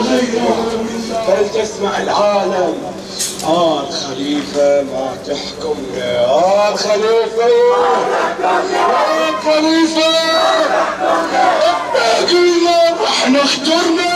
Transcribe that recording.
غيره فلتسمع العالم آه الخليفة ما تحكمنا آه الخليفة آه الخليفة باقي ما رح نخترنا